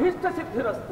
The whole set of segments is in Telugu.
అభీష్ట సిద్ధిరస్తు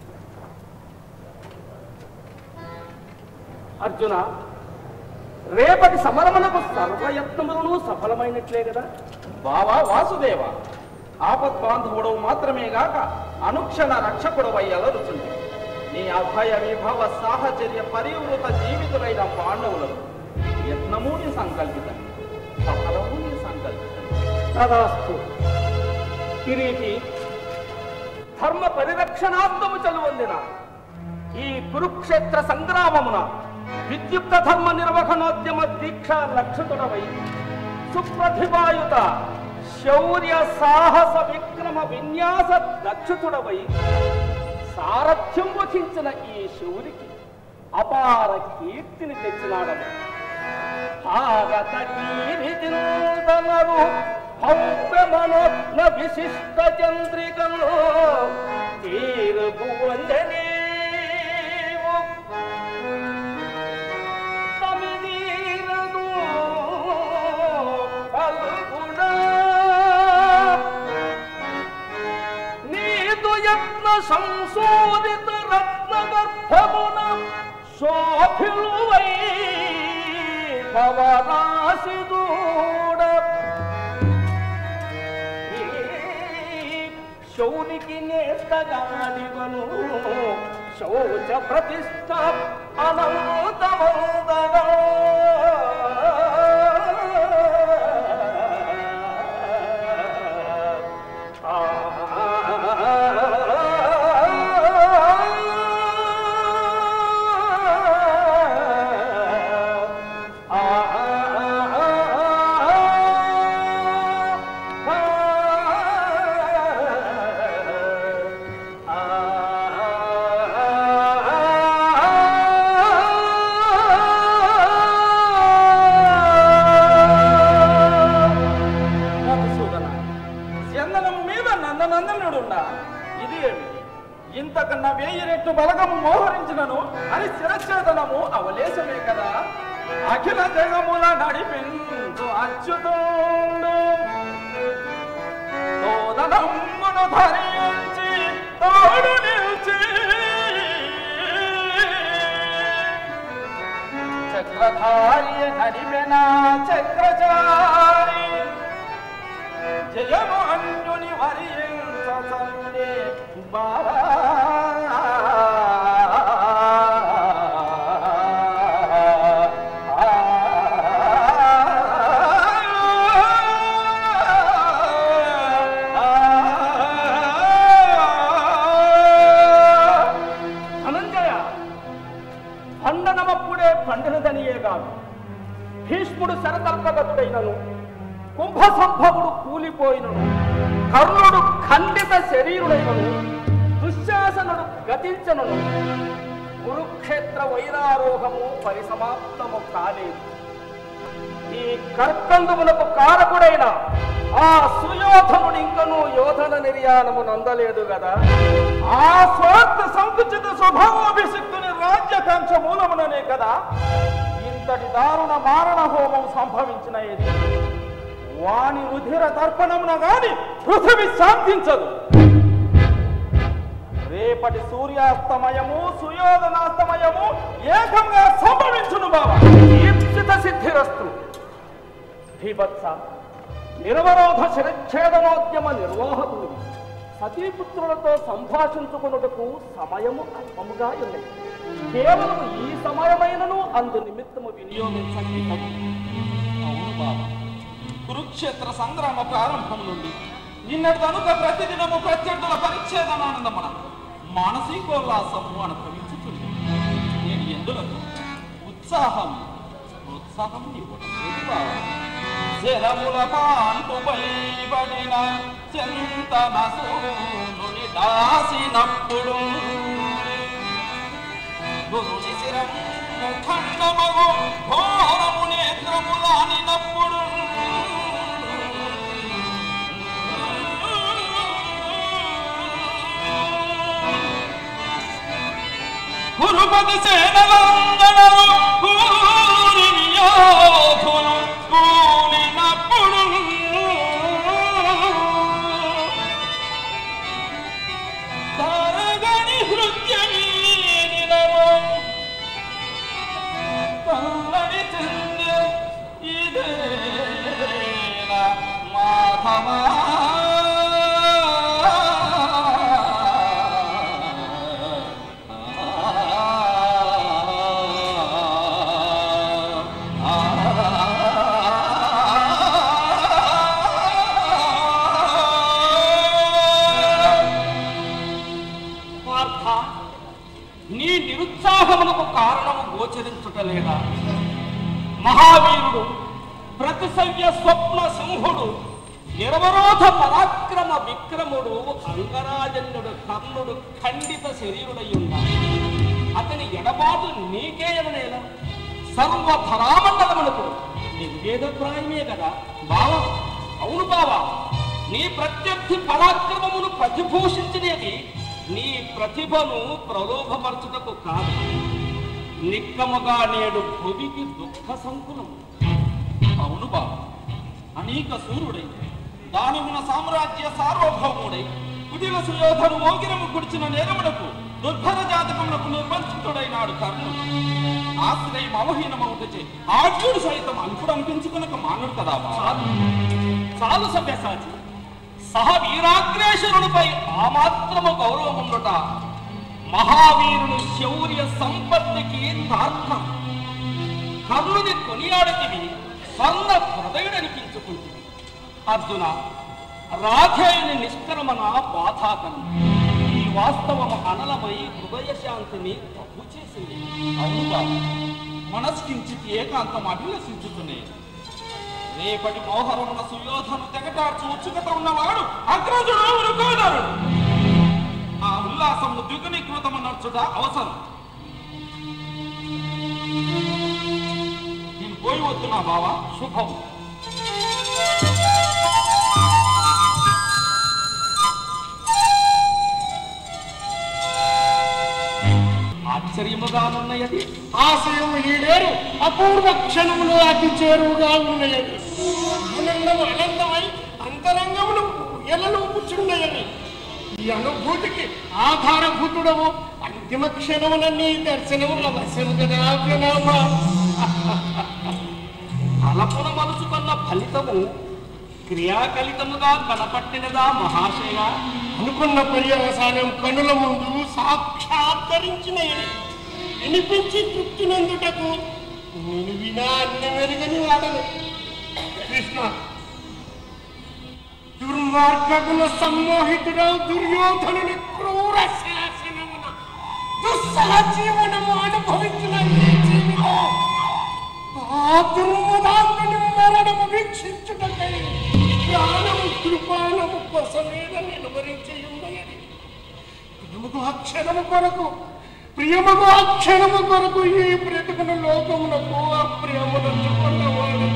అర్జున రేపటి సమరమునకు సర్వయత్నములను సఫలమైనట్లే కదా బావా వాసుదేవ ఆపత్ బాంధవుడవు మాత్రమే గాక అనుక్షణ రక్షకుడవై అలరుచుండి నీ అభయ విభవ సాహచర్య పరివృత జీవితులైన పాండవులకు యత్నము నీ సంకల్పితం సఫలము నీ సంకల్పితం తదాస్తు కిరీటి ధర్మ పరిరక్షణార్థము చలువొందిన ఈ కురుక్షేత్ర సంగ్రామమున విద్యుక్త ధర్మ నిర్వహణోద్యమ దీక్ష లక్షతుడవై సుప్రతిభాయుత శౌర్య సాహస విక్రమ విన్యాస దక్షతుడవై సారథ్యం వహించిన ఈ శౌరికి అపార కీర్తిని తెచ్చినాడము భారత కీర్తిందనరు భవ్యమనోజ్ఞ విశిష్ట చంద్రికలో తీరుపు వందనేవు తమిదీరదు పలుకుడా నీదు యత్న సంశోధిత రత్న గర్భమున శోభిలువై భవరాశి దూడ శౌనికి నేస్తగానిగను శౌచ ప్రతిష్ట అనంతమందగా మధుసూదన చందనము మీద నందనందనుడున్నా ఇది ఏమిటి ఇంతకన్నా వేయి రెట్టు బలగము మోహరించినను అని శిరఛేదనము అవలేశమే కదా అఖిల జగముల నడిపించు అచ్యుతుండు తోదనమ్మును ధరించి తోడు నిలిచి చక్రధార్య నడిపెన చక్రచారి జయము అన్యుని వరించే బారా ధనంజయ ఖండనమప్పుడే పండినదనియే కాదు భీష్ముడు శరతల్పగతుడైనను కుంభ సంభవుడు కూలిపోయినను కర్ణుడు ఖండిత శరీరుడైనను దుశ్శాసనుడు గతించనను కురుక్షేత్ర వైరారోహము పరిసమాప్తము కాలేదు ఈ కర్కందుమునకు కారకుడైన ఆ సుయోధనుడు ఇంకనూ యోధన నిర్యాణము నందలేదు కదా ఆ స్వార్థ సంకుచిత స్వభావాభిషిక్తుని రాజ్యకాంక్ష మూలముననే కదా ఇంతటి దారుణ మారణ హోమం సంభవించిన ఇది వాని రుధిర తర్పణమున గాని పృథివి శాంతించదు రేపటి సూర్యాస్తమయము సుయోధనాస్తమయము ఏకంగా సంభవించును బాబా ఈప్సిత సిద్ధిరస్తు భీభత్స నిర్వరోధ శిరఛేదనోద్యమ నిర్వాహకులు సతీపుత్రులతో సంభాషించుకున్నటకు సమయము అల్పముగా ఉన్నది కేవలం ఈ సమయమైనను అందు నిమిత్తము వినియోగించండి అవును బాబా కురుక్షేత్ర సంగ్రామ ప్రారంభం నుండి నిన్నటి కనుక ప్రతిదినము ప్రత్యర్థుల పరిచ్ఛేదనానందమున మానసికోల్లాసము అనుభవించుతుంది నేను ఎందులకు ఉత్సాహం ప్రోత్సాహం ఇవ్వడం లేదు బాబా శరముల కాంతుపై పడిన చింతన సూనుని దాసినప్పుడు గురుని శిరము ఖండమగు ఘోరము నేత్రములానినప్పుడు గురుపతి సేనలందరూ కూలిని యోధులు కూలినప్పుడు మాధవా పార్థ నీ నిరుత్సాహమునకు కారణము గోచరించుటలేదా మహావీరుడు ప్రతిసవ్య స్వప్న సింహుడు నిరవరోధ పరాక్రమ విక్రముడు అంగరాజన్యుడు కర్ణుడు ఖండిత శరీరుడై ఉన్నాడు అతని ఎడబాటు నీకే ఎననేలా సర్వధరామండలమునకు నిర్వేదప్రాయమే కదా బావా అవును బావా నీ ప్రత్యర్థి పరాక్రమమును ప్రతిభూషించినది నీ ప్రతిభను ప్రలోభపరచుటకు కాదు నిక్కముగా నేడు భువికి దుఃఖ సంకులము అవును బాబు అనేక సూర్యుడై దానిమున సామ్రాజ్య సార్వభౌముడై కుటిల సుయోధను మోగిరము కుడిచిన నేరమునకు దుర్భర జాతకమునకు నిర్బంధితుడైనాడు కర్ణుడు ఆశ్రయం అవహీనమవుటచే ఆర్జుడు సైతం అంకుడు అనిపించుకునక మానుడు కదా బాబా చాలు చాలు సభ్యసాచి సహ వీరాగ్రేషణుడిపై ఆ మాత్రము గౌరవముండుట మహావీరుని శౌర్య సంపత్తికి తార్థం కర్ణుని కొనియాడటివి స్వర్ణ హృదయుడనిపించుకుంటుంది అర్జున రాధేయుని నిష్క్రమణ బాధాకరం ఈ వాస్తవము అనలమై హృదయ శాంతిని తప్పు చేసింది అవును బాబు మనస్కించిత్ ఏకాంతం అభిలషించుతున్నాయి రేపటి మోహరమున సుయోధను తెగటార్చు ఉత్సుకత ఉన్నవాడు అగ్రజుడు వృకోదరుడు ఆ ఉల్లాసము ద్విగుణీకృతమనర్చుట అవసరం నేను పోయి వస్తున్నా బావా శుభం ఆశ్చర్యముగానున్నయది ఆశయం ఈడేరు అపూర్వ క్షణములు అతి చేరువుగా ఉన్నయని ఆనందం అనంతమై అంతరంగమును ఎలలో కూర్చున్నయని ఈ అనుభూతికి ఆధారభూతుడము అంతిమ క్షణమున నీ దర్శనముల వశము కదా ప్రణామ తలపున మలుచుకున్న ఫలితము క్రియాకలితముగా కనపట్టినదా మహాశయ అనుకున్న పర్యవసానం కనుల ముందు సాక్షాత్కరించినయని వినిపించి తృప్తినందుటకు నేను వినా అన్ని మెరుగని వాడను కృష్ణ దుర్మార్గమున సమ్మోహితుడవు దుర్యోధనుని క్రూర శాసనమున దుస్సహ జీవనము అనుభవించిన ఈ జీవితం ఆ దుర్మదాంతుని మరణము వీక్షించుటకై ప్రాణము కృపాణము కొసమేద నిలువరించి ఉండయని ప్రియముకు అక్షరము కొరకు ప్రియముకు అక్షరము కొరకు ఈ బ్రతుకును లోకమునకు అప్రియమునంచుకున్నవాడు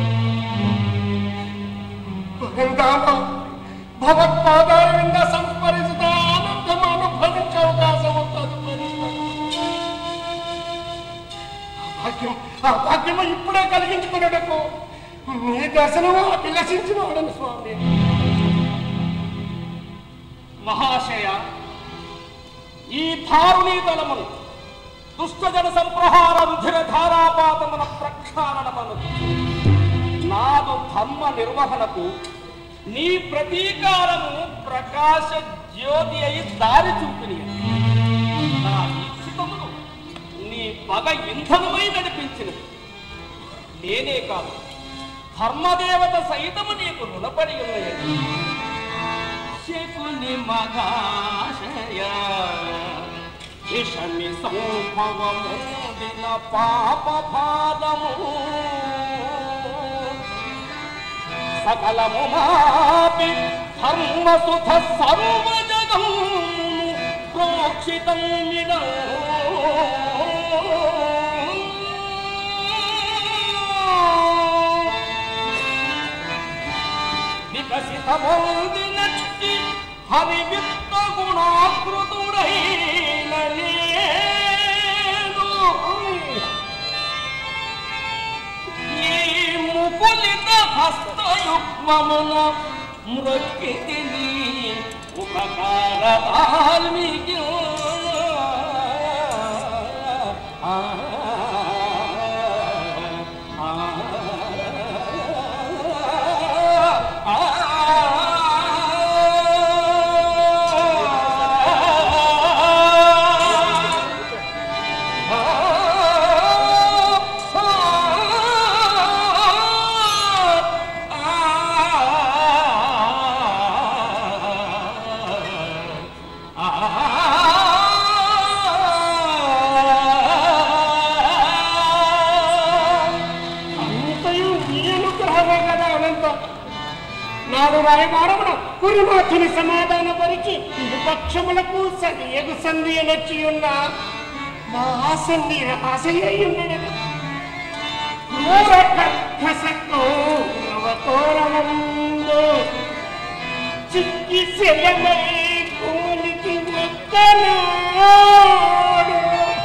భగంతామ భగవత్పాదాల వింద సంస్మరించుతా ఆనందం అనుభవించే అవకాశం తదుపరి భాగ్యం ఆ భాగ్యము ఇప్పుడే కలిగించుకున్నటకు నీ దర్శనము అభిలషించిన వాడను స్వామి మహాశయ ఈ ధారుణీ దళమును దుష్టజన సంప్రహార రుధిర ధారాపాతమున ప్రక్షాళనమను నాదు ధర్మ నిర్వహణకు నీ ప్రతీకారము ప్రకాశ జ్యోతి అయి దారి చూపిని నా ఈప్సితమును నీ పగ ఇంధనమై నడిపించినది నేనే కాదు ధర్మదేవత సైతము నీకు రుణపడి ఉన్నది శకుని మగాశయ విషమి సంభవము దిన పాప పాదము సకలము మాపి ధర్మసుధ సర్వ జగము ప్రోక్షితం వికసితమౌదినచ్చి హరివిత్త గుణాకృతుడైన నేను ఈ ముకులిత హస్తయుగ్మమున మృక్కితిని ఉపకార వాల్మీకి ఆ, ఆ, ఆ, ఆ, రాయబారమున కురునాథుని సమాధానపరిచి పక్షములకు సరియగు సంధి అనొచ్చి ఉన్న మా ఆసన్ని రాసయ్యుండెను క్రూర కర్కశకు నవతోరణందు చిక్కి శయమై కూలికి మెత్తనాడు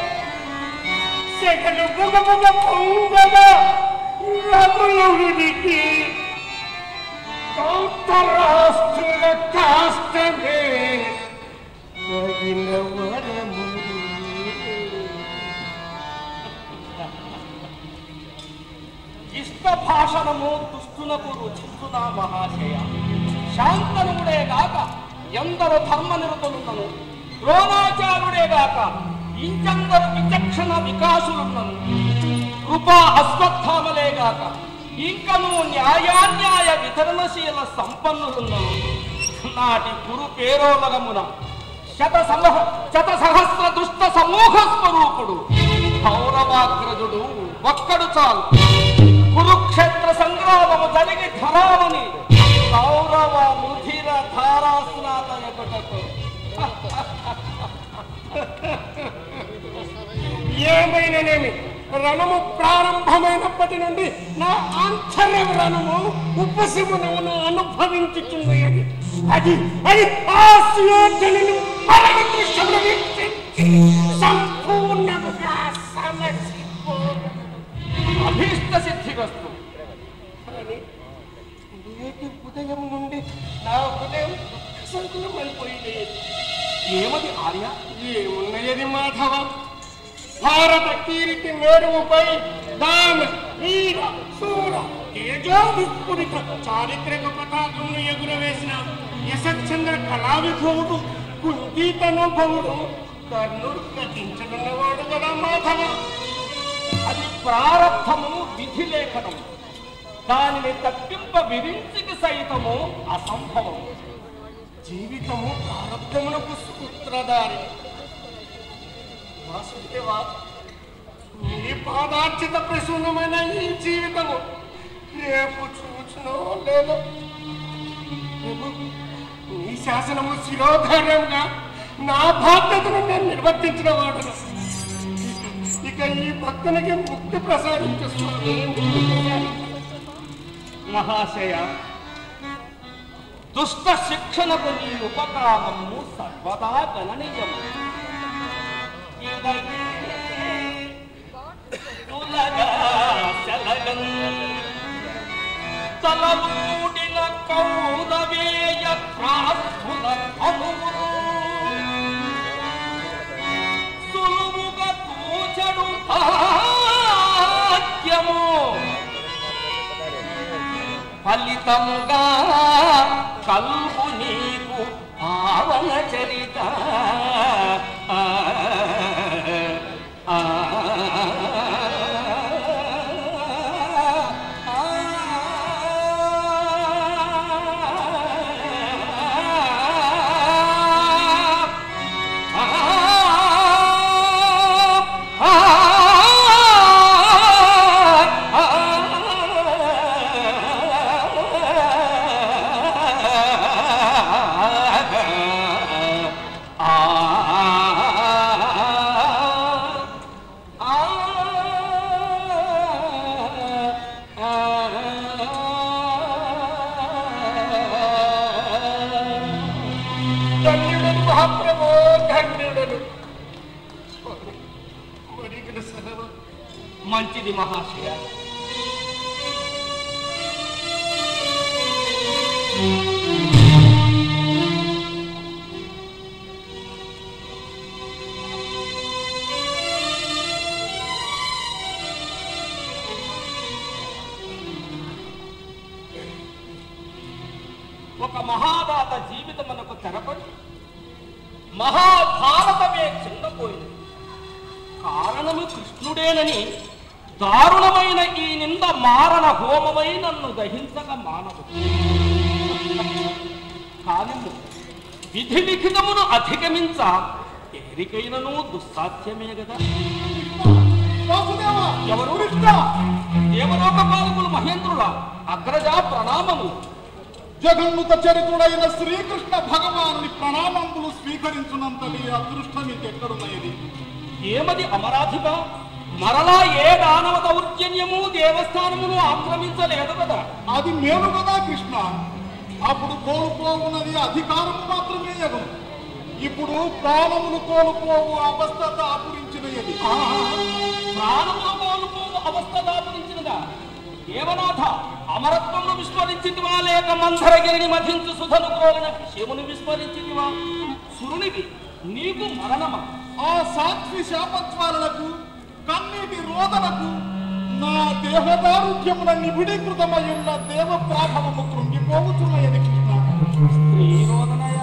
సెగలు గుగముగ పొంగగా రఘుయుడికి రాష్ట్రుల కాష్టమే తగిన వరము ఇష్ట భాషణము దుష్టునకు రుచిస్తున్నా మహాశయ శాంతనుడే గాక ఎందరు ధర్మ నిరతులున్నను ద్రోణాచారుడే గాక ఇంకెందరు విచక్షణ వికాసులున్నను కృపా అశ్వత్థామలే గాక ఇంకను న్యాయాన్యాయ వితరణశీల సంపన్నులున్నను నాటి గురు పేరోలగమున శత సమూహ శత సహస్ర దుష్ట సమూహ స్వరూపుడు కౌరవాగ్రజుడు ఒక్కడు చాలు కురుక్షేత్ర సంగ్రామము జరిగి ధరాలని కౌరవ ముధిర ధారాస్నాత ఎగుటకు ఏమైననేమి రణము ప్రారంభమైనప్పటి నుండి నా ఆంతర్య రణము ఉపశమనమును అనుభవించుచున్నది అది అది ఆశయోధులను మరణ దృశ్యమును వీక్షించి సంపూర్ణముగా సమసిపోదు అభీష్ట సిద్ధిగస్తు కానీ నేటి ఉదయం నుండి నా హృదయం సంకులమైపోయింది ఏమది ఆర్య ఏమున్నది మాధవ భారత కీర్తి మేరుపై దాన వీర సూర తేజో విస్ఫురిత చారిత్రక పతాకంను ఎగురవేసిన యశచంద్ర కళావిభవుడు కుందీతనుభవుడు కర్ణుడు కథించనున్నవాడు కదా మాధవ అది ప్రారంభము విధి లేఖనము దానిని తప్పింప విరించికి సైతము అసంభవం జీవితము ప్రారంభమునకు సూత్రధారి వాసుదేవా నీ పాదార్చిత ప్రసూనమైన ఈ జీవితము రేపు చూచునో లేదో ప్రభు, నీ శాసనము శిరోధార్యంగా నా బాధ్యతను నేను నిర్వర్తించిన వాడును ఇక ఈ భక్తునికి ముక్తి ప్రసాదించు స్వామి ముక్తి ప్రసాదించు. మహాశయ దుష్ట శిక్షణకు నీ ఉపకారము సర్వదా గణనీయము ఇదగే తులగా సెలగన్ తలలూడిన కౌరవేయ త్రాసుల అనువులు సులువుగా తూచడు భాగ్యము ఫలితముగా కల్పు నీకు పావన చరిత ఆ, ఆ, ధన్యుడను మహాప్రభో ధన్యుడను మరి ఇక్కడ సెలవు మంచిది మహాశయ ఒక మహాదాత జీవితమునకు తెరపడి మహాభారతమే చిన్నపోయింది కారణము కృష్ణుడేనని దారుణమైన ఈ నింద మారణ హోమమై నన్ను దహించక మానవు కాని విధి లిఖితమును అధిగమించ ఏరికైనను దుస్సాధ్యమే కదా ఎవరు దేవలోక పాలకులు మహేంద్రుల అగ్రజ ప్రణామము జగన్నుత చరిత్రుడైన శ్రీకృష్ణ భగవానుని ప్రణామంతులు స్వీకరించునంతటి అదృష్టం నీకెక్కడున్నది ఏమది అమరాధిప మరలా ఏ దానవ దౌర్జన్యము దేవస్థానమును ఆక్రమించలేదు కదా అది మేలు కదా కృష్ణ అప్పుడు కోల్పోవున్నది అధికారము మాత్రమే యగం ఇప్పుడు ప్రాణములు కోల్పోవు అవస్థ దాపురించినది ఆ, ప్రాణములు కోల్పోవు అవస్థ దాపురించినదా దేవనాథ అమరత్వమును విస్మరించితివా లేక మంథరగిరిని మధించు సుధను కోరిన విషయమును విస్మరించితివా సురునివి నీకు మరణమా ఆ సాక్షి శాపత్వాలకు కన్నీటి రోదనకు నా దేహదారుఢ్యమున నిబిడీకృతమై ఉన్న దేవ ప్రాభవము కృంగిపోవుచున్నది కృష్ణ స్త్రీరోదనయ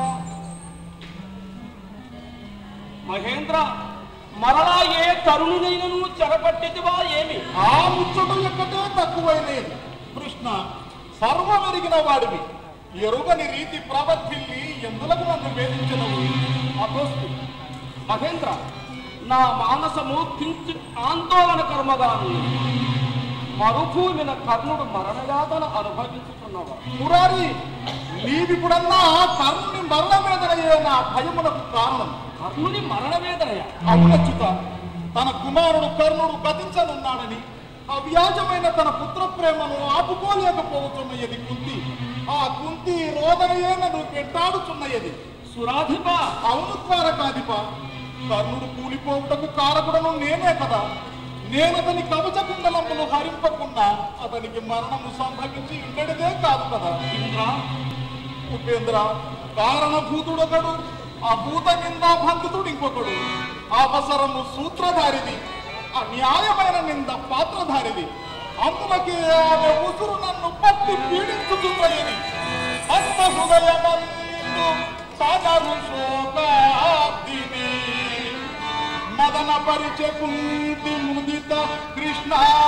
మహేంద్ర మరలా ఏ తరుణునైనను చెరపట్టిదివా ఏమి ఆ ముచ్చట ఎక్కటే తక్కువైనది కృష్ణ సర్వమెరిగిన వాడివి ఎరుగని రీతి ప్రవర్తిల్లి ఎందులకు నన్ను వేధించదవు అపోస్తు మహేంద్ర నా మానసము కించిత్ ఆందోళన కర్మగాను మరుభూమిన కర్ణుడు మరణయాతన అనుభవించుతున్నవా మురారి నీవిప్పుడన్నా కర్ణుని మరణ వేదనయే నా భయములకు కారణం కర్ణుని మరణ వేదనయ అవునచ్యుత తన కుమారుడు కర్ణుడు గతించనున్నాడని అవ్యాజమైన తన పుత్ర ప్రేమను ఆపుకోలేకపోతున్నది కుంతి ఆ కుంతి రోదనయే నన్ను వెంటాడుచున్నది సురాధిప అవును ద్వారకాధిప కర్ణుడు కూలిపోవుటకు కారకుడను నేనే కదా నేనతని కవచ కుండలమును హరింపకుండా అతనికి మరణము సంభవించి ఉండేదే కాదు కదా ఇంద్ర ఉపేంద్ర కారణభూతుడొకడు అభూత నిందా భంగితుడు ఇంకొకడు అవసరము సూత్రధారిది అన్యాయమైన నింద పాత్రధారిది అందులకే ఆమె ఉసురు నన్ను పట్టి పీడించుతున్నది అంత హృదయమందు సాగరు శోకాబ్దిని మదన పరిచే కుంతి ముదిత కృష్ణ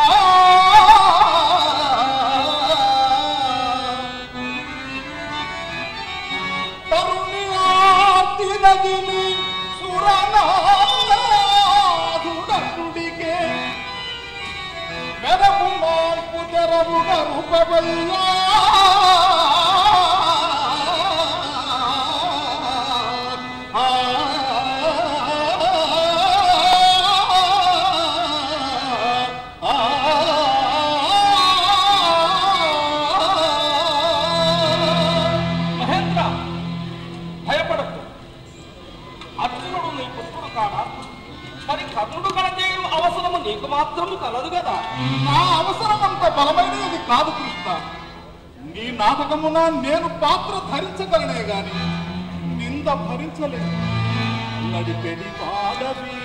తరుణియాతినగిలి సురనాథుడందుడికే మెరపు మార్పు తెరవుగ రూపమయ్యా ఆ మహేంద్ర భయపడకు అర్జునుడు నీ పుత్రుడు కాడా మరి కర్ణుడు కలదేవు అవసరము నీకు మాత్రము కలదు కదా నా అవసరం అంత బలమైనది కాదు కృష్ణ నీ నాటకమున నేను పాత్ర ధరించగలనే గాని నింద భరించలేదు నడిపెడి పాడవి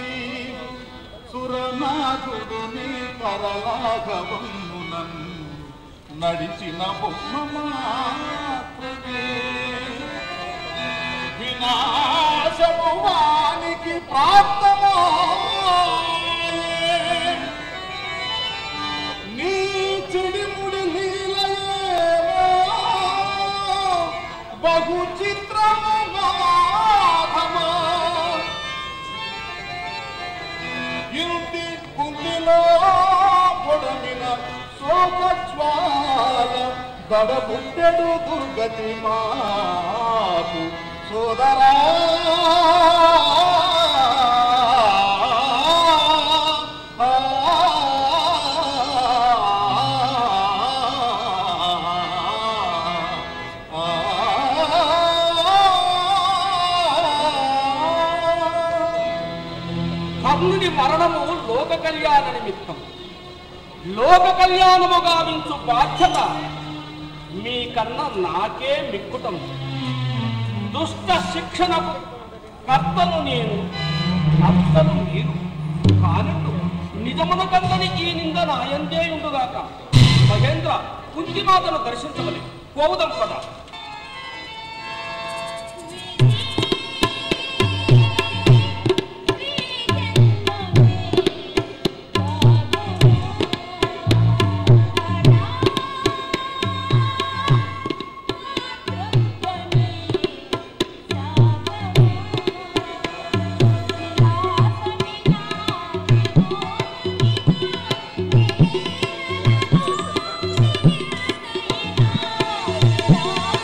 సురనాథుడు నీ కరలాగవమునన్ నడిచిన బొమ్మ మాత్రమే వినాశము వానికి ప్రాప్తమాయే నీ చెడిముడి లీలయేమో బహు చిత్రము మాధవా ఇంటి కుందిలో పొడమిన శోకజ్వాల దడబుట్టెడు దుర్గతి మాకు సోదరా కర్ణుని మరణము లోక కళ్యాణ నిమిత్తం లోక కళ్యాణము గావించు బాధ్యత మీ కన్నా నాకే మిక్కుటం దుష్ట శిక్షణకు కర్తను నేను కర్తను మీరు కానట్టు నిజమున కందని ఈ నింద నాయందే ఉండుగాక మహేంద్ర కుంతిమాతను దర్శించమని కోవుదం పద ఆ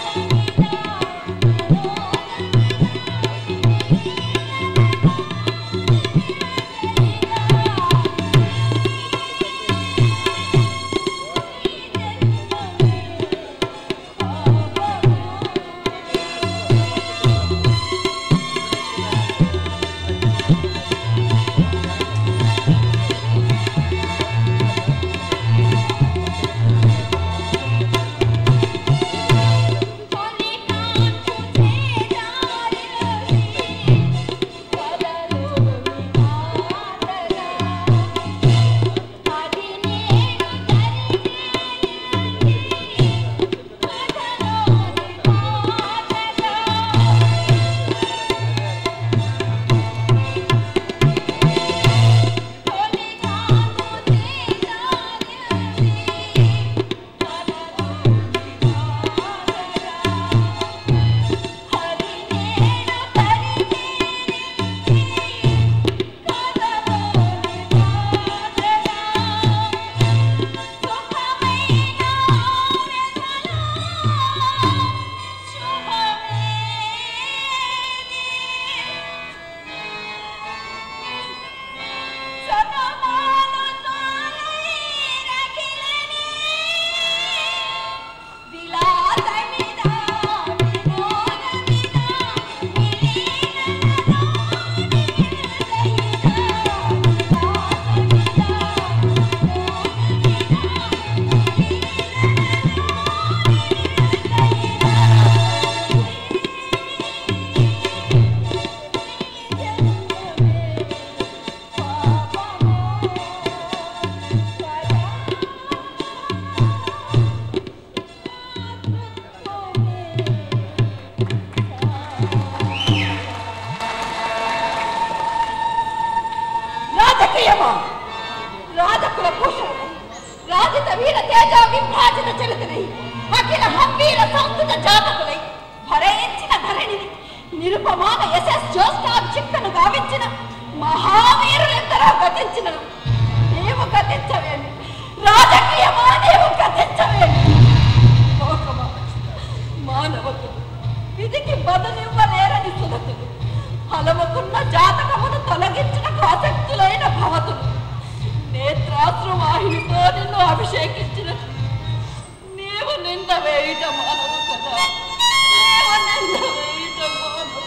రాజకీయమా రాజకుల భూషణులై రాజిత వీర తేజ విభ్రాజిత చరిత్రై అఖిల హంబీర సంస్కృత జాతకులై భరించిన ధరణిని నిరుపమాన యశస్ జ్యోత్స్నా చిక్కను గావించిన మహావీరులెందరో గతించిన నీవు గతించవేమి రాజకీయమా నీవు గతించవేమి లోకమా మానవకులు విధికి బదులివ్వలేరని సుగతులు ఫలముకున్న జాతకమును తొలగించిన ఆసక్తులైన భవతులు నేత్రాశ్రువాహినితో నిన్ను అభిషేకించిన నీవు నింద వేయట మానవు కదా నీవు నింద వేయట మానవు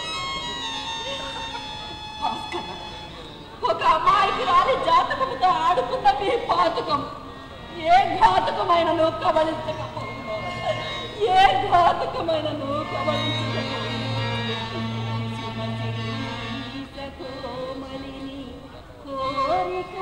భాస్కర, ఒక అమ్మాయికి రాని జాతకముతో ఆడుకున్న మీ పాతకం ఏ ఘాతకమైన నువ్వు కబలించకపోయినా ఏ ఘాతకమైన నువ్వు కబలించకపోయినా కోరిక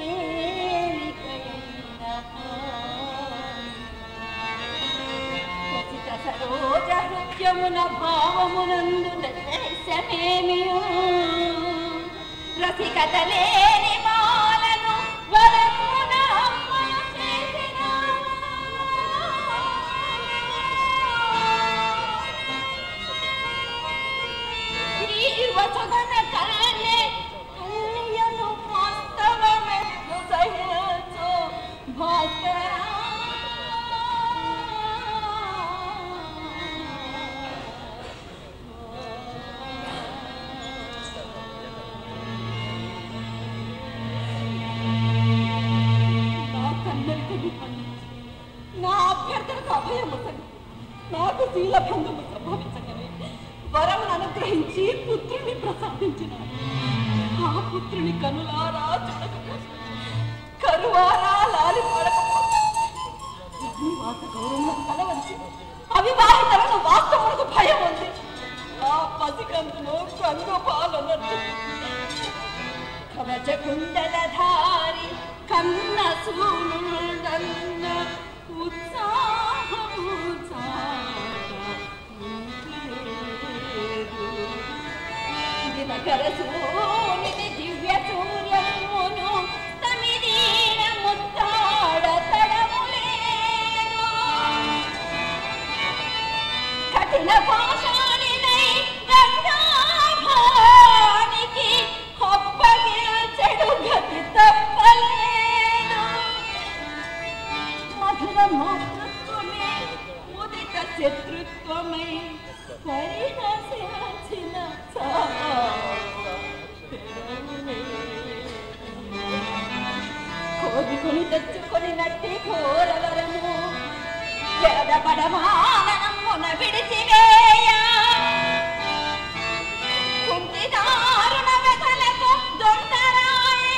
ఖచ్చిత సరోజ నృత్యమున భావమునందు దేశమేమియు రసికత లేని మాలను వరమున అమ్మను చేసిన ఈ వసగన కలనే కన్యను వాస్తవమెట్లు సహించు భాస్కరా నా కన్నెలకు విపన్నించి, నా అభ్యర్థనకు అభయముసని నాకు శీలభంగము సంభవించగలే వరమును అనుగ్రహించి పుత్రుని ప్రసాదించిన ఆ పుత్రుని కనులారా చూడకపోతే కరువారా లాలి పడకపోతే అగ్నివాస గౌరవం కలవంచి అవివాహితలను వాస్తవములకు భయం ఉంది ఆ పసికందును కన్ను పాలనట్టు కవచ కుండలధారి కన్న సూనుడన్న ఉత్సాహము దినకర సూనిది దివ్య సూర్యమును తమిదీన ముత్తాడ తడములేను కఠిన పాషాణినై గంగాభానికి అప్పగిల్చెడు గతి తప్పలేదు మధుర మాతృత్వమే ఉదిత శత్రుత్వమై పరిహసించిన కోరుకుని తెచ్చుకొని నట్టి ఘోరవరము ఎడబడమానమున విడిచివేయ కుంటి దారుణ వ్యధలకు దొండరాయే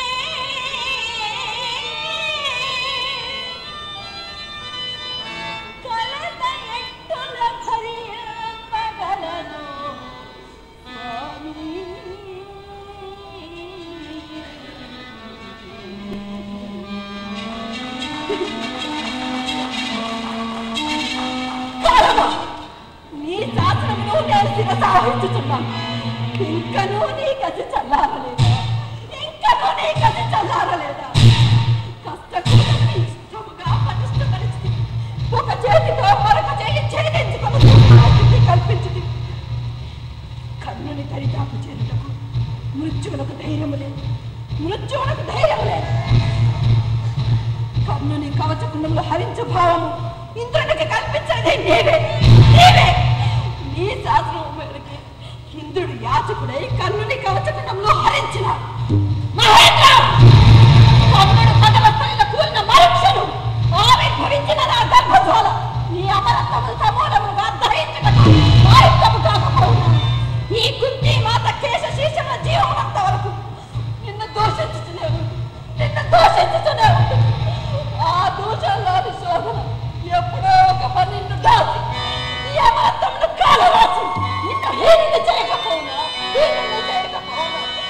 కలత ఎట్టుల భరింపగలను స్వామి కాలమా నీ శాసనమును నేను శిరసాహించుచున్నాను ఇంకనూ నీ గతి చల్లారలేదా ఇంకనూ నీ గతి చల్లారలేదా కష్టకూడని ఇష్టముగా పటిష్టపరిచి ఒక చేతితో మరొక చేయి ఛేదించుకొని స్థితి కల్పించింది కన్నుని దరిదాపు చేరుటకు మృత్యువులకు ధైర్యము లేదు మృత్యువులకు ధైర్యం లేదు కర్ణుని కవచకుండంలో హరించు భావము ఇంద్రునికి కల్పించేది నీవే నీవే నీ శాస్త్రం మేరకి ఇంద్రుడు యాచకుడై కర్ణుని కవచకుండంలో హరించిన మహేంద్ర కర్ణుడు సకల స్థలిన కూలిన మరుక్షను ఆవిర్భవించిన నా గర్భజ్వాల నీ అమరత్వము సమూలముగా దహించుటకు సాహిత్యము కాకపోవునా ఈ కుంతి మాత కేశ శీర్షణ జీవనంత వరకు నిన్ను దూషించుతూనే ఉంది నిన్ను దూషించుతూనే ఉంది ఆ దూషణలోని శోభన ఎప్పుడో ఒక పన్నెండు దాచి ఈ అమరత్వమును కాలరాసి నిన్ను హీనుని చేయకపోవునా హీనుని చేయకపోవునా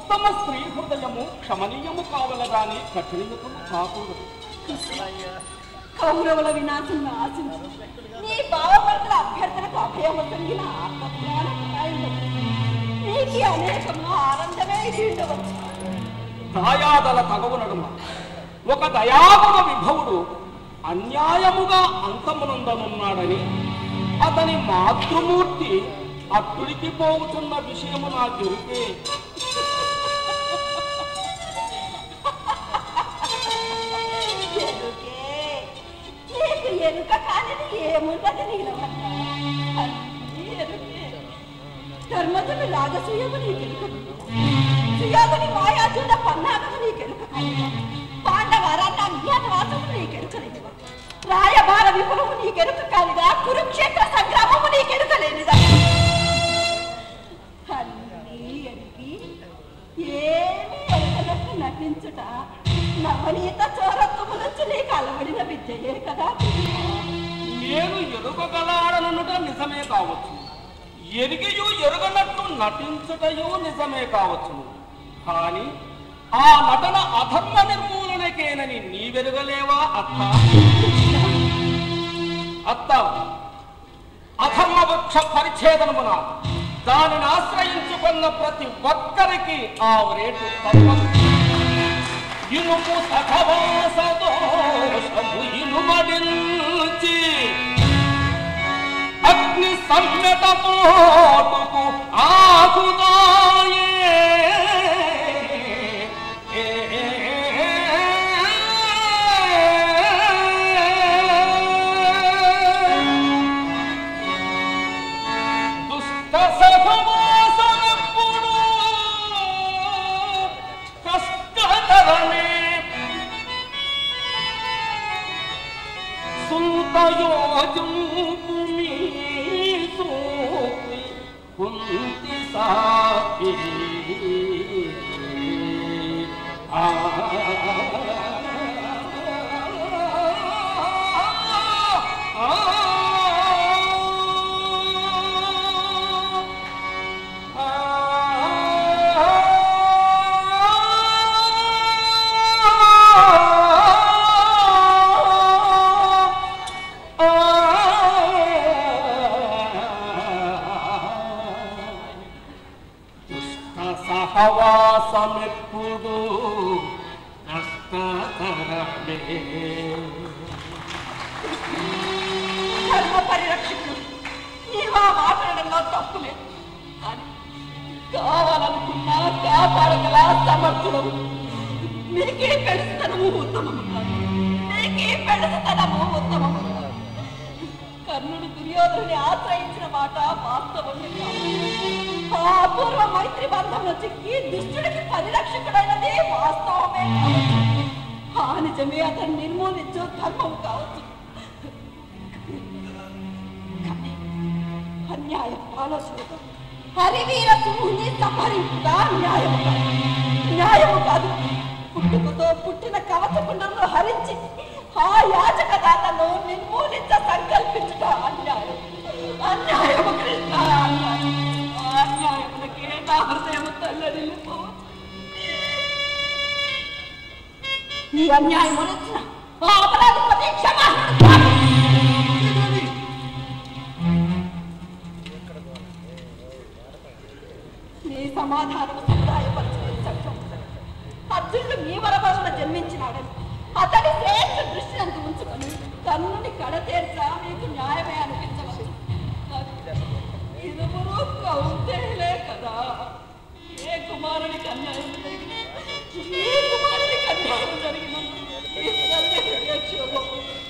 ఉత్తమ స్త్రీ హృదయము క్షమనీయము కావల గాని కఠినతము కాకూడదు కౌరవుల వినాశం ఆశించు నీ భావభర్తల అభ్యర్థనకు అభయము కలిగిన ఆత్మజ్ఞానం నీకు అనేకము ఆనందమే ఇది ఉండవచ్చు దాయాదల తగవు నడుమ ఒక దయాగుణ విభవుడు అన్యాయముగా అంతమునందనున్నాడని అతని మాతృమూర్తి అట్టుడికి పోవుతున్న విషయము నాకు ఎరుకే ఎరుకే నీకు ఎరుక కానిది ఏమున్నది నీలో అన్నీ ఎరుకే ధర్మజుని రాజసూయము నీకెరుక సుయోధుని మాయాజుల పన్నాగము నీకెరుక పాండవారాన్న అజ్ఞాతవాసము నీకెరుకలేనిదా రాయబార విపులము నీకెరుక కానిదా కురుక్షేత్ర సంగ్రామము నీకెరుకలేనిదా అన్నీ ఎరిగి ఏమీ ఎరగనట్టు నటించుట నవనీత చోరత్వము నుంచి నీకు అలవడిన విద్యయే కదా నేను ఎరుగగలాడనుట నిజమే కావచ్చు ఎరిగియు ఎరుగనట్టు నటించుటయు నిజమే కావచ్చు కానీ ఆ నటన అధర్మ నిర్మూలనకేనని నీవెరుగలేవా అత్త అత్త అధర్మ వృక్ష పరిచ్ఛేదనమున దానిని ఆశ్రయించుకున్న ప్రతి ఒక్కరికి ఆ రేటు తప్పదు ఇనుము సఖవాసదోషము ఇనుమడించి అగ్ని సమ్మెట పోటుకు ఆకుదాయే దుష్ట సహవాసమెప్పుడు కష్టతరమే సుంతయోజంపు మీ సూపి కుంతి సాకి ఆ సహవాసమెప్పుడు కష్టతరమే ధర్మ పరిరక్షకుడు నీవు ఆ మాట్లాడడంలో తప్పు లేదు కానీ కావాలనుకున్నా కాపాడగల సమర్థుడు నీకే పెడుతనము ఉత్తమము కాదు నీకే పెడుతనము ఉత్తమము కాదు కర్ణుడు దుర్యోధనుని ఆశ్రయించిన మాట వాస్తవమే కాదు ఆ పూర్వ మైత్రి బంధంలో చిక్కి దుష్టుడికి పరిరక్షకుడైనది వాస్తవమే కావచ్చు ఆ నిజమే అతను నిర్మూలించు ధర్మం కావచ్చు కానీ అన్యాయ ఆలోచనతో హరివీర సింహుని సంహరింపుగా న్యాయము కాదు న్యాయము కాదు పుట్టుకతో పుట్టిన కవచకుండంలో హరించి ఆ యాచక దాతను నిర్మూలించ సంకల్పించుట అన్యాయం అన్యాయము కృష్ణ అన్యాయం ఆ అన్యాయములకే నా హృదయము తల్లడిల్లిపోవచ్చు ఈ అన్యాయం వచ్చిన ఆ అపరాధిపతి క్షమాపణ కాదు. నీ సమాధానం సముదాయపరిచిన చట్టం అర్జునుడు మీ వరవలన జన్మించినాడని అతడి శ్రేష్ఠ దృష్టి అంత ఉంచుకొని కన్నుని కడతేర్చా మీకు న్యాయమే అనిపించవచ్చు ఇరువురు కౌంతేలే కదా ఏ కుమారునికి అన్యాయం జరిగిన ఏ కుమారునికి అన్యాయం జరిగిన ఈ తల్లి క్షోభం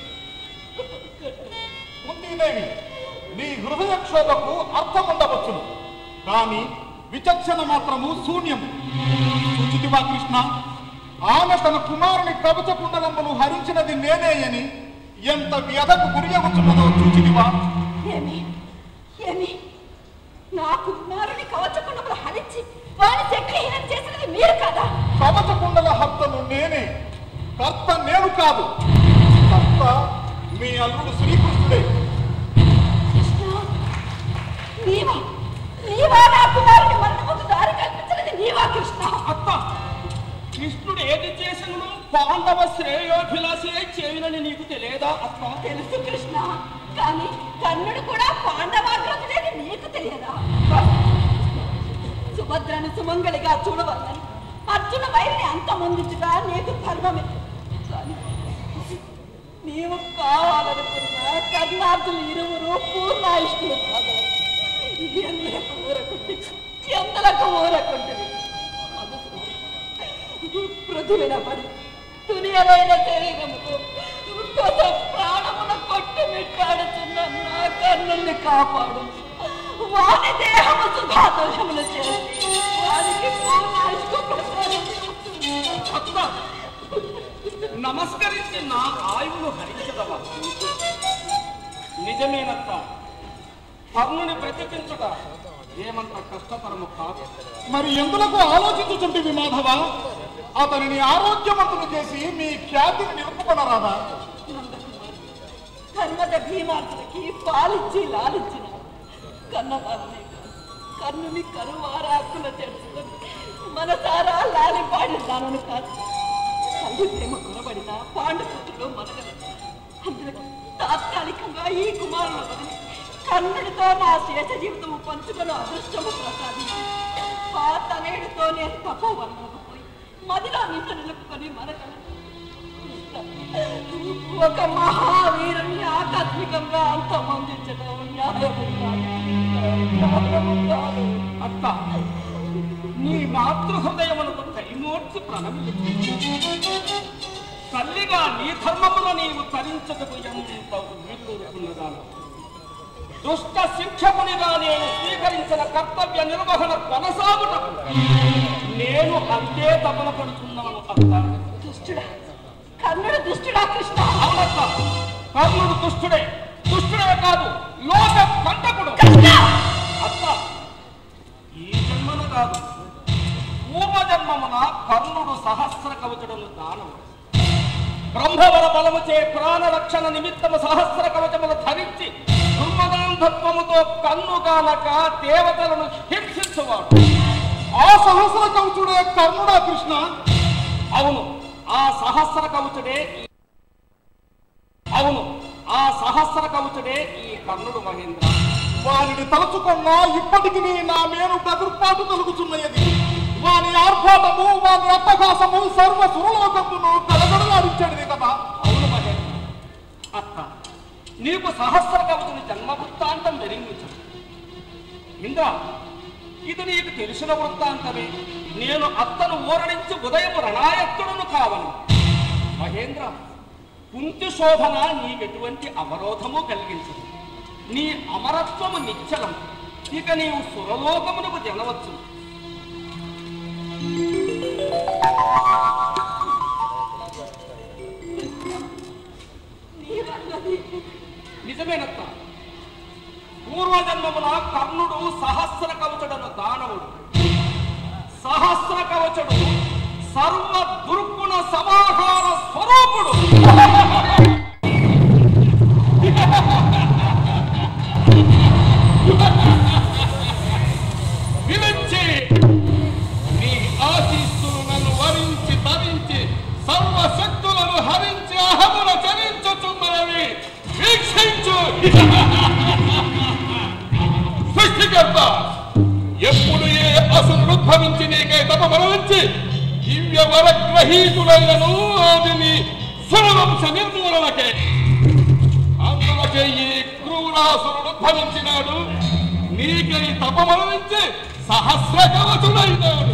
కుంతీదేవి నీ హృదయ క్షోభకు అర్థం ఉండవచ్చును కానీ విచక్షణ మాత్రము శూన్యం చూచితివా కృష్ణ ఆమె తన కుమారుని కవచ కుండలమ్మను హరించినది నేనే అని ఎంత వ్యధకు గురియవచ్చున్నదో చూచితివా ఏమి ఏమి నా కుమారుని కవచకుండములు హరించి వాని శక్తిహీనం చేసినది మీరు కదా కవచ కుండల హత్తను నేనే కర్త నేను కాదు కర్త మీ అల్లుడు శ్రీకృష్ణుడే కృష్ణ నీవా నీవా నా కుమారుని మరణముకు దారి కల్పించినది నీ నీవా కృష్ణ అత్త కృష్ణుడు ఏది చేసినను పాండవ శ్రేయోభిలాషే చేయనని నీకు తెలియదా అత్త తెలుసు కృష్ణ కానీ కర్ణుడు కూడా పాండవాగ్రతుడేది నీకు తెలియదా సుభద్రను సుమంగళిగా చూడవల్లని అర్జున వైరిని అంతమొందించుట నీకు ధర్మమే కానీ నీవు కావాలనుకున్న కర్ణార్జులు ఇరువురు పూర్ణాయుష్కులు కాగలరు ఎందులకు ఊరకుంటే ఎంతలకు ఊరకుంటుంది పృథువిన పడి తునియలైన శరీరముతో కొత్త ప్రాణమున కొట్టుమిట్టాడుతున్న నా కన్నుల్ని కాపాడు వాని దేహము సుధాతుల్యములు చేసి వారికి పూర్ణాయుష్కు ప్రసాదం అత్త నమస్కరించి నా ఆయువును హరించదవా నిజమేనత్త కర్ణుని బ్రతికించుట ఏమంత కష్టతరము కాదు మరి ఎందులకు ఆలోచించుచుంటివి మాధవ అతనిని ఆరోగ్యవంతులు చేసి మీ ఖ్యాతిని నిలుపుకొనరాదా కర్మద భీమార్జునకి పాలిచ్చి లాలించిన కన్నదానమే కాదు కర్ణుని కరువారాకుల చేర్చుకొని మనసారా లాలిపాడినాను కాదు తల్లి ప్రేమ కొరబడిన పాండుపుత్రుడు మనగల అందులో తాత్కాలికంగా ఈ కుమారుల వదిలి కర్ణుడితో నా శేష జీవితము పంచుకొని అదృష్టము ప్రసాదించి ఆ తనేడుతో నేను తపోవన్నకు పోయి మదిలో నిన్ను నిలుపుకొని మనగలను ఒక మహావీరుని ఆకస్మికంగా అంతమొందించడం న్యాయము కాదు. న్యాయము కాదు. అత్త నీ మాతృ హృదయమునకు కైమోర్చి ప్రణమిల్లు తల్లిగా నీ ధర్మమున నీవు తరించటకు ఎంత వీలుకున్నదాను దుష్ట శిక్షకునిగా నేను స్వీకరించిన కర్తవ్య నిర్వహణ కొనసాగుటకు నేను అంతే తపన పడుతున్నాను అత్త దుష్టుడా కర్ణుడు దుష్టుడా కృష్ణ అవునత్త కర్ణుడు దుష్టుడే దుష్టుడే కాదు లోక కంటకుడు అత్త ఈ జన్మన కాదు పూర్వజన్మమున కర్ణుడు సహస్ర కవచుడను దానం బ్రహ్మవర బలముచే ప్రాణ రక్షణ నిమిత్తము సహస్ర కవచములు ధరించి దుర్మదాంధత్వముతో కన్నుగానక దేవతలను హింసించువాడు ఆ సహస్ర కవచుడే కర్ణుడా కృష్ణ అవును ఆ సహస్ర కవచుడే ఈ- అవును ఆ సహస్ర కవచుడే ఈ కర్ణుడు మహేంద్ర వారిని తలుచుకున్నా ఇప్పటికి నా మేలు బెదుర్పాటు కలుగుతున్నది వాని ఆర్భాటము వాని అట్టహాసము సర్వ సురలోకమును కలగడలాడించాడు కదా అవును మహేంద్ర అత్త నీకు సహస్ర కవచుని జన్మ వృత్తాంతం వెరింగించదు ఇంద్ర ఇది నీకు తెలిసిన వృత్తాంతమే నేను అత్తను ఊరడించి ఉదయం రణాయత్తుడును కావను మహేంద్ర కుంతి శోభన నీకెటువంటి అవరోధము కలిగించదు నీ అమరత్వము నిశ్చలం ఇక నీవు సురలోకమునకు జనవచ్చు నీవన్నది నిజమేనత్త పూర్వజన్మమున కర్ణుడు సహస్ర కవచుడను దానవుడు సహస్ర కవచుడు సర్వ దుర్గుణ సమాహార స్వరూపుడు విరించి నీ ఆశీస్సులు నన్ను వరించి తరించి సర్వశక్తులను హరించి అహమున చరించుచున్నవి వీక్షించు సృష్టికర్త ఎప్పుడు ఏ అసురుడు ఉద్భవించి నీకై తపమరించి దివ్య వరగ్రహీతులైనను ఆదిని సురవంశ నిర్మూలనకే అందులకే ఈ క్రూరాసురుడు ఉద్భవించినాడు నీకై తపమరించి సహస్ర కవచుడైనాడు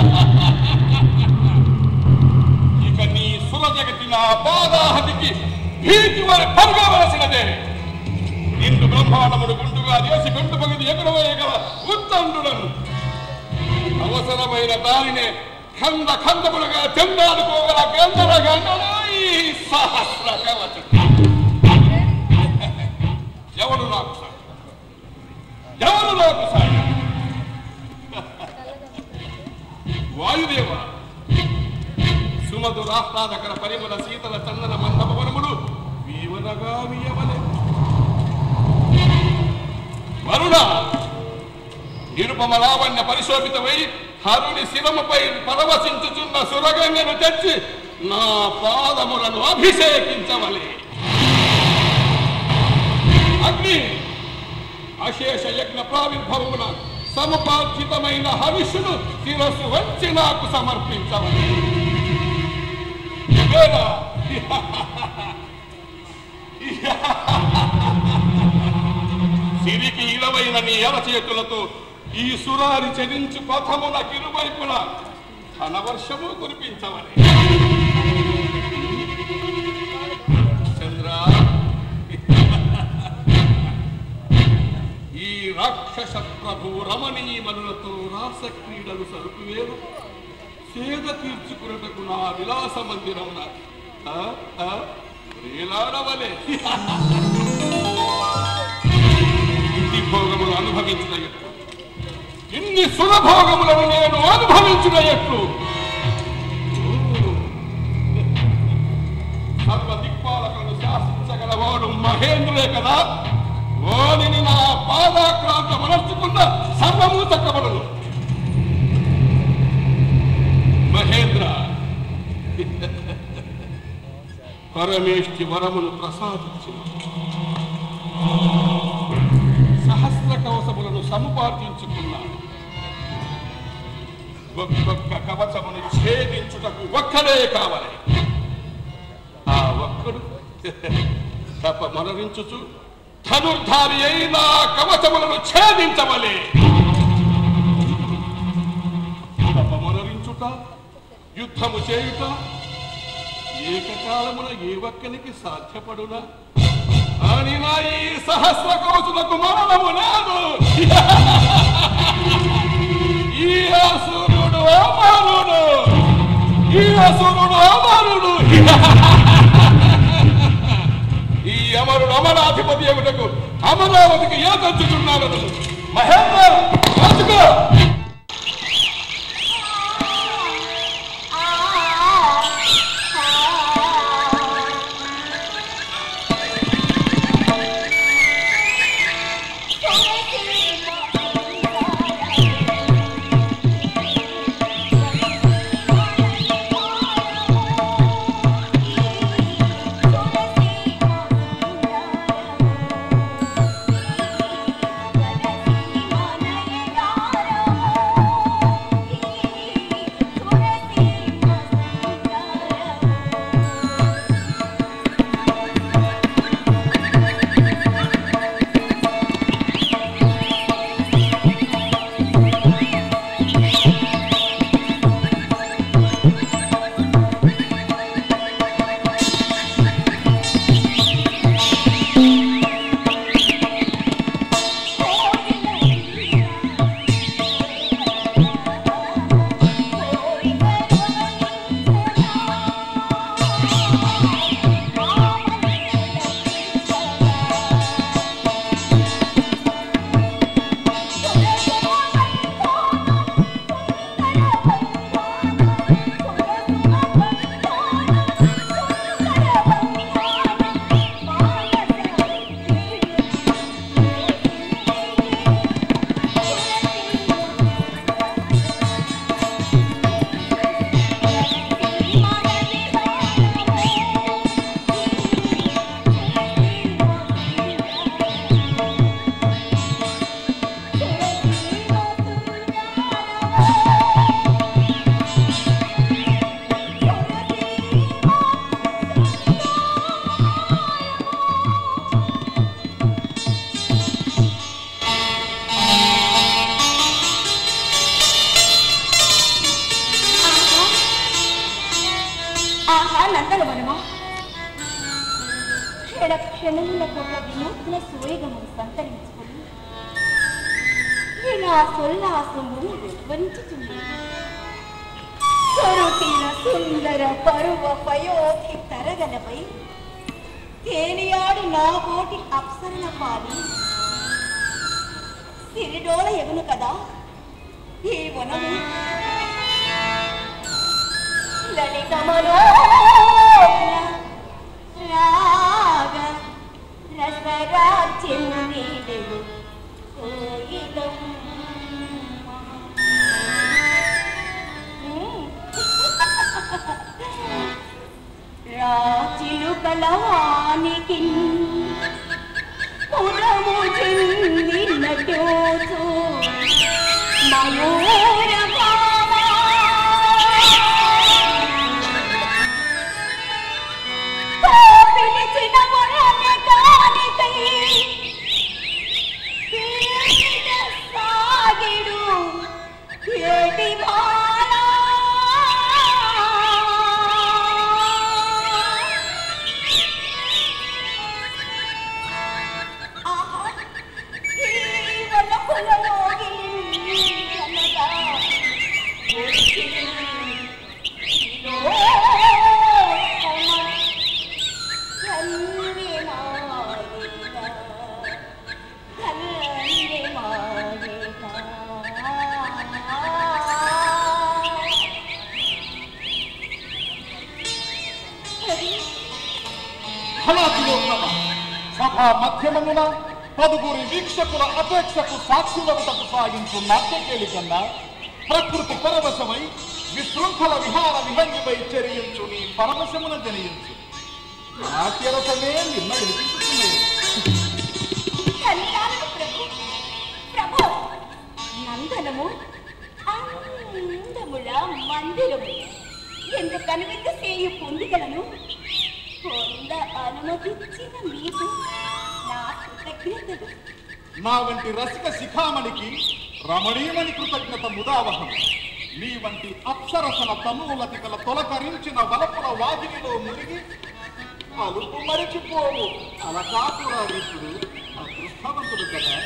ఇక నీ సుర జగతి నా పాదాహతికి భీతి వారి పరగవలసినదే నిండు బ్రహ్మాండముడు గుండుగా చేసి గుండు పగిది ఎగురవేయగల ఉత్తండులను అవసరమైన దానినే ఖండ ఖండములుగా చెందాడుకోగల గంధర గండలో ఈ సహస్ర కవచం ఎవడు నాకు సాయం ఎవరు నాకు సాయం వాయుదేవ సుమధురాహ్లాదకర పరిమళ శీతల చందన మండపవనములు వీవనగా వీయవలే వరుణ నిరుపమ లావణ్య పరిశోభితమై హరుని శిరముపై పరవశించుచున్న సురగంగను తెచ్చి నా పాదములను అభిషేకించవలే అగ్ని అశేష యజ్ఞ ప్రావిర్భవమున సముపార్జితమైన హవిష్యును శిరస్సు వంచి నాకు సమర్పించవలే ఇవేనా? సిరికి ఇరవైన నీ ఎరచేతులతో ఈ సురారి చెదించు పథమున కిరువైపున ధనవర్షము కురిపించవలే చంద్ర ఈ రాక్షస ప్రభు రమణీమనులతో రాస క్రీడలు సరుకువేల సేద తీర్చుకున్నటకు నా విలాస మందిరమున ఆ, ఆ, వేలాడవలే ఇన్ని భోగములు అనుభవించిన ఎట్లు ఇన్ని సుఖభోగములను నేను అనుభవించిన ఎట్లు సర్వ దిక్పాలకులను శాసించగలవాడు మహేంద్రుడే కదా వాణిని నా పాదాక్రాంత మనర్చుకున్న సర్వము చక్కబడును మహేంద్ర పరమేష్టి వరమును ప్రసాదించిన సహస్ర కవచములను సముపార్జించుకున్నాను ఒక్కొక్క కవచమును ఛేదించుటకు ఒక్కడే కావాలి ఆ ఒక్కడు తప మరణించుచు ధనుర్ధారి అయిన కవచములను ఛేదించవలే తప మరణించుట యుద్ధము చేయుట ఏకకాలమున ఏ ఒక్కనికి సాధ్యపడునా అని నా ఈ సహస్ర కవచులకు మరణము లేదు ఈ అసురుడు అమరుడు ఈ అసురుడు అమరుడు ఈ అమరుడు అమరాధిపతి ఏమిటకు అమరావతికి ఏ తెచ్చుతున్నాడు మహేంద్ర రాజుకో ఆహా నందనవనమా క్షణ క్షణములకు ఒక వినూత్న సూయగమును సంతరించుకుని నేను ఆ సొల్లాసమును వివరించుతుంది స్వరూపిన సుందర పరువ పయోధి తరగలపై తేలియాడు నా కోటి అప్సరణ పాలి సిరిడోల ఎగును కదా ఈ వనము లలితమనో రాగ రసరాజ్యం నీడెను కోయిలమ్మ. ఫలాతిలోత్తమ సభా మధ్యమమున పదుగురి వీక్షకుల అపేక్షకు సాక్షులవుటకు సాగించు నాట్యకేలి కన్నా ప్రకృతి పరవశమై విశృంఖల విహార విహంగిపై చరించు నీ పరవశమున జనించు నాట్యరసమే నిన్న వినిపించుతున్నాయి కళ్యాణము ప్రభు ప్రభు నందనము అందముల మందిరము ఎంత కనువిందు చేయు పొందికలను పొంద అనుమతించిన మీకు నా కృతజ్ఞతలు నా వంటి రసిక శిఖామణికి రమణీయమణి కృతజ్ఞత ముదావహం నీ వంటి అప్సరసన తనువులతికల తొలకరించిన వలపుల వాదినిలో మునిగి అలుపు మరిచిపోవు అలకాపురారీతుడు అదృష్టవంతుడు కదా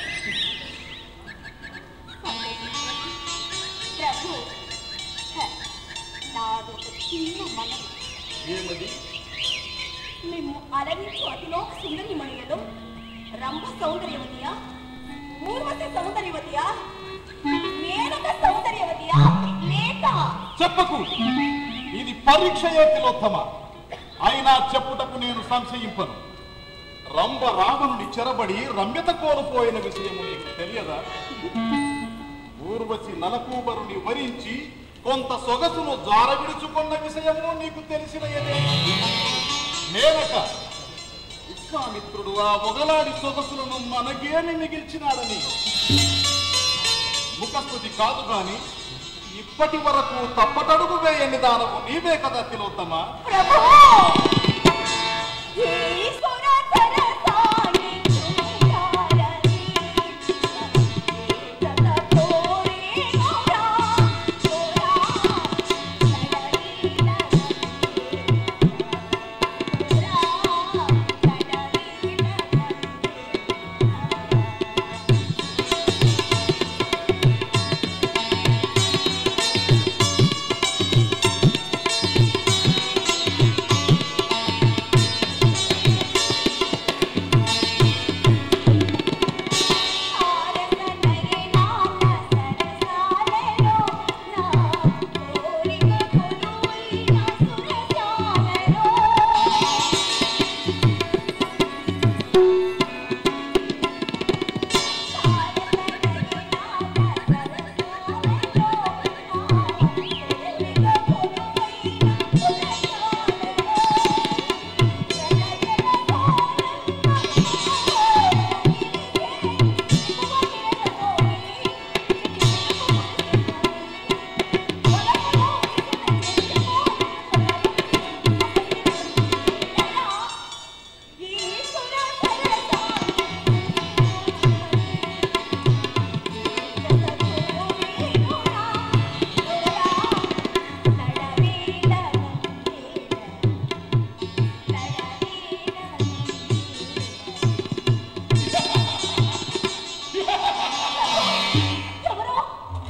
ప్రభు హ, నాదొక చిన్న మనం ఏమది మేము అలరించు అతిలో సుందరి మణియలో రంభ సౌందర్యవతియా ఊర్వశి సౌందర్యవతియా మేనక సౌందర్యవతియా లేక చెప్పకు ఇది పరీక్షయే తిలోత్తమ అయినా చెప్పుటకు నేను సంశయింపను రంభ రావణుడి చెరబడి రమ్యత కోల్పోయిన విషయము నీకు తెలియదా ఊర్వశి నలకూబరుని వరించి కొంత సొగసును జారవిడుచుకున్న విషయము నీకు తెలిసిన మేనక విశ్వామిత్రుడు ఆ మొగలాడి సొగసులను మనగేమి మిగిల్చినాడని ముఖస్థుతి కాదు గాని ఇప్పటి వరకు తప్పటడుగు వేయని దానము నీవే కదా తిలోత్తమా ప్రభు ఈశ్వర సరసాని చుండాలని సత తోరే నోరా తోరా నడరీన తోరా నడరీన ఎవరో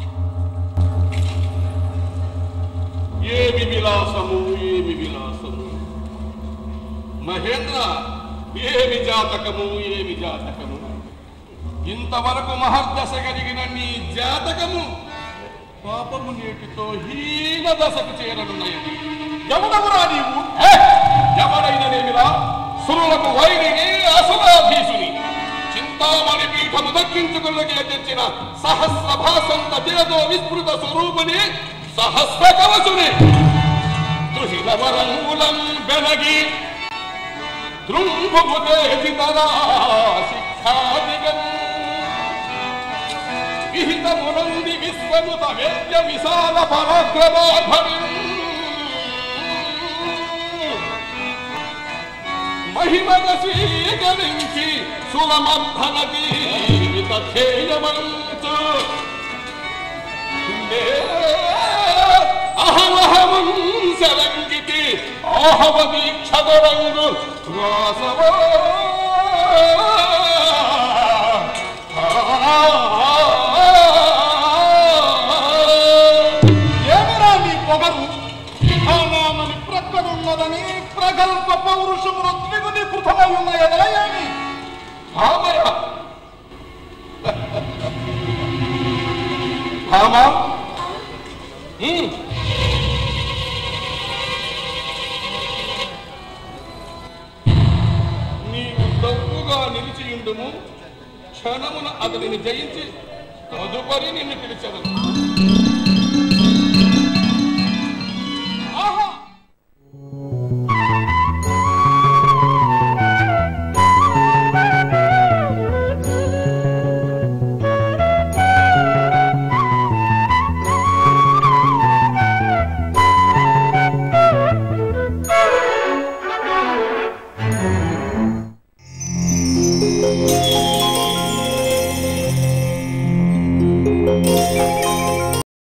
ఏమి విలాసము ఏమి విలాసము మహేంద్ర ఏమి జాతకము ఏమి జాతకము ఇంతవరకు మహర్దశ కలిగిన నీ జాతకము పాపము నేటితో హీన దశకు చేరనున్నది ఎవడవురా నీవు ఎవడైననేమిరా సురులకు వైరిని అసురాధీసుని చింతామణి పీఠము దక్కించుకున్నగే తెచ్చిన సహస్ర భాసంత తిరదో విస్మృత స్వరూపుని సహస్ర కవచుని దుహిలవరంగులం బెనగి దృంభుముదేశితరా శిక్షాదిగం విహితమునంది విశ్వముత వేద్య విశాల పరాక్రమాభవి మహిమగ స్వీకరించి సులమర్ధన జీవిత ధ్యేయమంచు అహమహమంసరంగితి ఆహవ దీక్షదరంగు వాసవో ఏమిరా మీ పొగరు విధానామని ప్రక్కనున్నదని ప్రగల్భ పౌరుషములు ద్విగుణీకృతమై ఉన్నాయదా ఏమి భామయ భామా ఉమ్. నీవు దవ్వుగా నిలిచియుండుము క్షణమున అతనిని జయించి తదుపరి నిన్ను పిలిచెదను